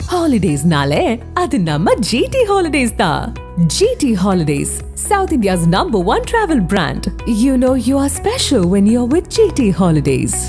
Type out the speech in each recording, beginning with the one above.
ஹாலிடேஸ்னாலே அது நம்ம ஜிடி ஹாலிடேஸ் தான் GT holidays south India's number one travel brand you know you are special when you are with GT holidays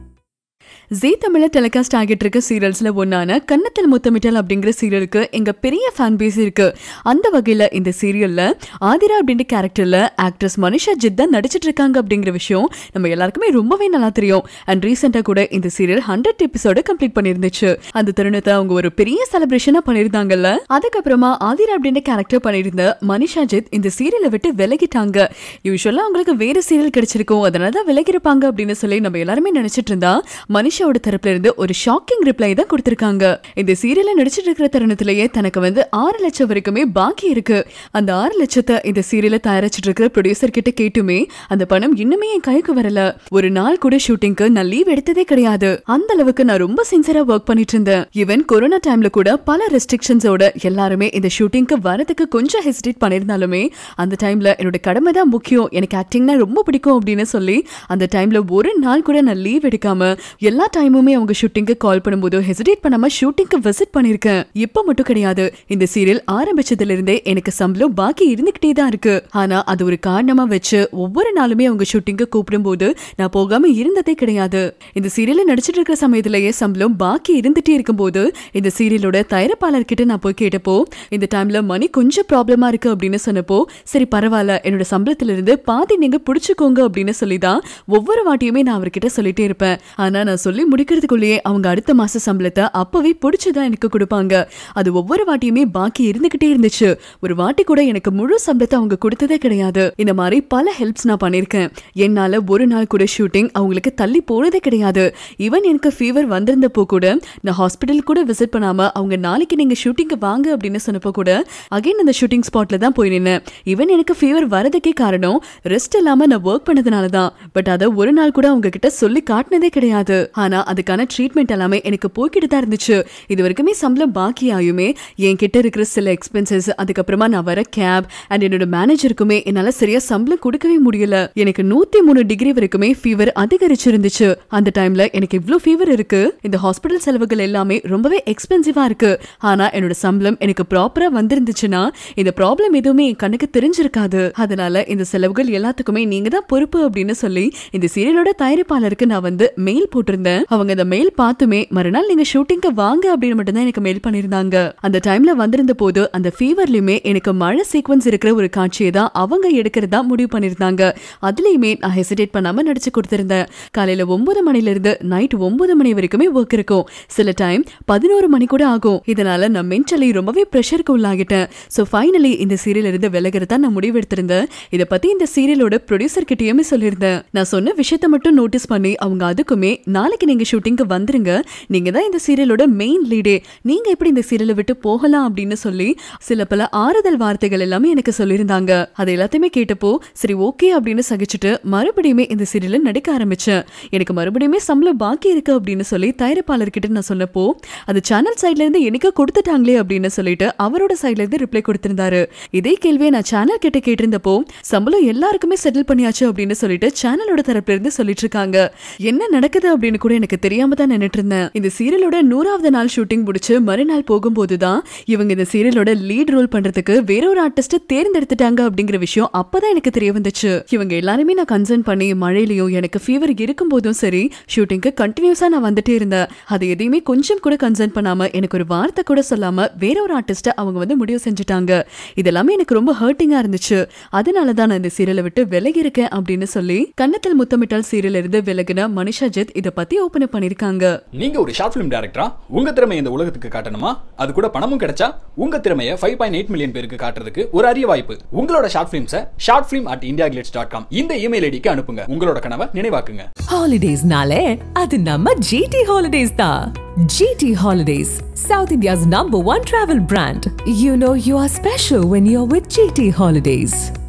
Zee தமிழ்ல telecast ஆகிட்டு இருக்க சீரியல்ஸ்ல ஒன்னான கன்னத்தில் முத்தமிட்டல் அப்படிங்கிற சீரியலுக்கு எங்க பெரிய ஃபேன் பேஸ் இருக்கு அந்த வகையில இந்த சீரியல்ல ஆதிரா அப்படின்ற கேரக்டர்ல ஆக்ட்ரஸ் மனிஷா ஜித் தான் நடிச்சிட்டு இருக்காங்க அப்படிங்கிற விஷயம் நம்ம எல்லாருக்குமே ரொம்பவே நல்லா தெரியும் அண்ட் ரீசெண்டா கூட இந்த சீரியல் ஹண்ட்ரட் எபிசோட கம்ப்ளீட் பண்ணிருந்துச்சு அந்த தருணத்தை அவங்க ஒரு பெரிய செலிப்ரேஷனா பண்ணிருந்தாங்கல்ல அதுக்கப்புறமா ஆதிரா அப்படின்ற கேரக்டர் பண்ணிருந்த மனிஷா ஜித் இந்த சீரியலை விட்டு விலகிட்டாங்க யூஸ்வலா அவங்களுக்கு வேற சீரியல் கிடைச்சிருக்கும் அதனால தான் விலகிருப்பாங்க அப்படின்னு சொல்லி நம்ம எல்லாருமே நினைச்சிட்டு இருந்தா மனிஷாவோட தரப்புல இருந்து ஒரு ஷாக்கிங் ரிப்ளை தான் கொடுத்திருக்காங்க இந்த சீரியல்ல நடிச்சிட்டு இருக்கிற தருணத்திலேயே தனக்கு வந்து ஆறு லட்சம் வரைக்குமே பாக்கி இருக்கு அந்த ஆறு லட்சத்தை இந்த சீரியலை தயாரிச்சிட்டு இருக்கிற ப்ரொடியூசர் கிட்ட கேட்டுமே அந்த பணம் இன்னுமே என் கைக்கு வரல ஒரு நாள் கூட ஷூட்டிங்க்கு நான் லீவ் எடுத்ததே கிடையாது அந்த அளவுக்கு நான் ரொம்ப சின்சியரா ஒர்க் பண்ணிட்டு இருந்தேன் ஈவன் கொரோனா டைம்ல கூட பல ரெஸ்ட்ரிக்ஷன்ஸோட எல்லாருமே இந்த ஷூட்டிங்க்கு வரதுக்கு கொஞ்சம் ஹெசிடேட் பண்ணிருந்தாலுமே அந்த டைம்ல என்னோட கடமை தான் முக்கியம் எனக்கு ஆக்டிங்னா ரொம்ப பிடிக்கும் அப்படின்னு சொல்லி அந்த டைம்ல ஒரு நாள் கூட நான் லீவ் எடுக்காம எல்லா டைமுமே அவங்க ஷூட்டிங்க்கு கால் பண்ணும்போது ஹெசிடேட் பண்ணாம ஷூட்டிங்க்கு விசிட் பண்ணிருக்கேன் இப்ப மட்டும் கிடையாது இந்த சீரியல் ஆரம்பிச்சதுல இருந்தே எனக்கு சம்பளம் பாக்கி இருந்துகிட்டே தான் இருக்கு ஆனா அது ஒரு காரணமா வச்சு ஒவ்வொரு நாளுமே அவங்க ஷூட்டிங்க்கு கூப்பிடும்போது நான் போகாம இருந்ததே கிடையாது இந்த சீரியல்ல நடிச்சிட்டு இருக்கிற சமயத்திலேயே சம்பளம் பாக்கி இருந்துட்டே இருக்கும்போது இந்த சீரியலோட தயாரிப்பாளர் கிட்ட நான் போய் கேட்டப்போ இந்த டைம்ல மணி கொஞ்சம் ப்ராப்ளமா இருக்கு அப்படின்னு சொன்னப்போ சரி பரவாயில்ல என்னோட சம்பளத்துல இருந்து பாதி நீங்க புடிச்சுக்கோங்க அப்படின்னு சொல்லிதான் ஒவ்வொரு வாட்டியுமே நான் அவர்கிட்ட சொல்லிட்டே இருப்பேன் ஆனா நான் சொல்லி முடிக்கிறதுக்குள்ளேயே அவங்க அடுத்த மாச சம்பளத்தை அப்பவே புடிச்சுதான் எனக்கு கொடுப்பாங்க அது ஒவ்வொரு வாட்டியுமே பாக்கி இருந்துகிட்டே இருந்துச்சு ஒரு வாட்டி கூட எனக்கு முழு சம்பளத்தை அவங்க கொடுத்ததே கிடையாது இந்த மாதிரி பல ஹெல்ப்ஸ் நான் பண்ணிருக்கேன் என்னால ஒரு நாள் கூட ஷூட்டிங் அவங்களுக்கு தள்ளி போனதே கிடையாது ஈவன் எனக்கு ஃபீவர் வந்திருந்தப்போ கூட நான் ஹாஸ்பிட்டல் கூட விசிட் பண்ணாம அவங்க நாளைக்கு நீங்க ஷூட்டிங்க்கு வாங்க அப்படின்னு சொன்னப்போ கூட அகைன் அந்த ஷூட்டிங் ஸ்பாட்ல தான் போய் நின்னேன் ஈவன் எனக்கு ஃபீவர் வரதுக்கே காரணம் ரெஸ்ட் இல்லாம நான் ஒர்க் பண்ணதுனால தான் பட் அதை ஒரு நாள் கூட அவங்க கிட்ட சொல்லி காட்டினதே கிடையாது ஆனா அதுக்கான ட்ரீட்மெண்ட் எல்லாமே எனக்கு போய்கிட்டு தான் இருந்துச்சு இது வரைக்குமே சம்பளம் பாக்கி ஆயுமே என் கிட்ட இருக்கிற சில எக்ஸ்பென்சஸ் அதுக்கப்புறமா நான் வர கேப் அண்ட் என்னோட மேனேஜருக்குமே என்னால சரியா சம்பளம் கொடுக்கவே முடியல எனக்கு நூத்தி மூணு டிகிரி வரைக்குமே ஃபீவர் அதிகரிச்சிருந்துச்சு அந்த டைம்ல எனக்கு இவ்ளோ ஃபீவர் இருக்கு இந்த ஹாஸ்பிட்டல் செலவுகள் எல்லாமே ரொம்பவே எக்ஸ்பென்சிவா இருக்கு ஆனா என்னோட சம்பளம் எனக்கு ப்ராப்பரா வந்திருந்துச்சுன்னா இந்த ப்ராப்ளம் எதுவுமே என் கண்ணுக்கு தெரிஞ்சிருக்காது அதனால இந்த செலவுகள் எல்லாத்துக்குமே நீங்க தான் பொறுப்பு அப்படின்னு சொல்லி இந்த சீரியலோட தயாரிப்பாளருக்கு நான் வந்து மெயில் போட்டிருந்தேன் அவங்க அந்த மெயில் பார்த்துமே மறுநாள் நீங்க ஷூட்டிங்க்கு வாங்க அப்படின்னு மட்டும் தான் எனக்கு மெயில் பண்ணிருந்தாங்க அந்த டைம்ல வந்திருந்த போது அந்த ஃபீவர்லயுமே எனக்கு மழை சீக்வன்ஸ் இருக்கிற ஒரு காட்சியை தான் அவங்க எடுக்கிறதா முடிவு பண்ணிருந்தாங்க அதுலயுமே நான் ஹெசிடேட் பண்ணாம நடிச்சு கொடுத்திருந்தேன் காலையில ஒன்பது மணில இருந்து நைட் ஒன்பது மணி வரைக்குமே ஒர்க் இருக்கும் சில டைம் பதினோரு மணி கூட ஆகும் இதனால நான் மென்டலி ரொம்பவே ப்ரெஷருக்கு உள்ளாகிட்டேன் ஸோ ஃபைனலி இந்த சீரியல் இருந்து விலகிறதா நான் முடிவெடுத்திருந்தேன் இதை பத்தி இந்த சீரியலோட ப்ரொடியூசர் கிட்டயுமே சொல்லியிருந்தேன் நான் சொன்ன விஷயத்த மட்டும் நோட்டீஸ் பண்ணி அவங்க அதுக்குமே நாளைக்கு நீங்க ஷூட்டிங்க்கு வந்துருங்க நீங்க தான் இந்த சீரியலோட மெயின் லீடே நீங்க எப்படி இந்த சீரியலை விட்டு போகலாம் அப்படின்னு சொல்லி சில பல ஆறுதல் வார்த்தைகள் எல்லாமே எனக்கு சொல்லியிருந்தாங்க அது எல்லாத்தையுமே கேட்டப்போ சரி ஓகே அப்படின்னு சகிச்சுட்டு மறுபடியுமே இந்த சீரியல்ல நடிக்க ஆரம்பிச்சேன் எனக்கு மறுபடியுமே சம்பளம் பாக்கி இருக்கு அப்படின்னு சொல்லி தயாரிப்பாளர் கிட்ட நான் சொன்னப்போ அது சேனல் சைட்ல இருந்து எனக்கு கொடுத்துட்டாங்களே அப்படின்னு சொல்லிட்டு அவரோட சைட்ல இருந்து ரிப்ளை கொடுத்திருந்தாரு இதே கேள்வியை நான் சேனல் கிட்ட கேட்டிருந்தப்போ சம்பளம் எல்லாருக்குமே செட்டில் பண்ணியாச்சு அப்படின்னு சொல்லிட்டு சேனலோட தரப்புல இருந்து சொல்லிட்டு இருக்காங்க என்ன நடக்குது அப்படின்னு கூட எனக்கு தெரியாம தான் நின்னுட்டு இருந்தேன் இந்த சீரியலோட நூறாவது நாள் ஷூட்டிங் முடிச்சு மறுநாள் போகும்போது தான் இவங்க இந்த சீரியலோட லீட் ரோல் பண்றதுக்கு வேற ஒரு ஆர்டிஸ்ட தேர்ந்தெடுத்துட்டாங்க அப்படிங்கிற விஷயம் அப்பதான் எனக்கு தெரிய வந்துச்சு இவங்க எல்லாருமே நான் கன்சர்ன் பண்ணி மழையிலயும் எனக்கு ஃபீவர் இருக்கும் போதும் சரி ஷூட்டிங்க்கு கண்டினியூஸா நான் வந்துட்டே இருந்தேன் அது எதையுமே கொஞ்சம் கூட கன்சர்ன் பண்ணாம எனக்கு ஒரு வார்த்தை கூட சொல்லாம வேற ஒரு ஆர்டிஸ்ட அவங்க வந்து முடிவு செஞ்சுட்டாங்க இதெல்லாமே எனக்கு ரொம்ப ஹர்ட்டிங்கா இருந்துச்சு அதனால தான் நான் இந்த சீரியலை விட்டு விலகி இருக்கேன் அப்படின்னு சொல்லி கன்னத்தில் முத்தமிட்டால் சீரியல் இருந்து விலகின மனிஷா ஜெத் இத பத்தி ஓபன் பண்ணிருக்காங்க நீங்க ஒரு ஷார்ட் ஃபிலிம் டைரக்டரா உங்க திறமையை இந்த உலகத்துக்கு காட்டணுமா அது கூட பணமும் கிடைச்சா உங்க திறமையை ஃபைவ் பாயிண்ட் எயிட் மில்லியன் பேருக்கு காட்டுறதுக்கு ஒரு அரிய வாய்ப்பு உங்களோட ஷார்ட் ஃபிலிம்ஸை short film at India dot com இந்த இமெயில் ஐடிக்கு அனுப்புங்க உங்களோட கனவை நினைவாக்குங்க ஹாலிடேஸ்னாலே அது நம்ம ஜிடி ஹாலிடேஸ் தான் GT holidays south India's number one travel brand you know you are special when you are with GT holidays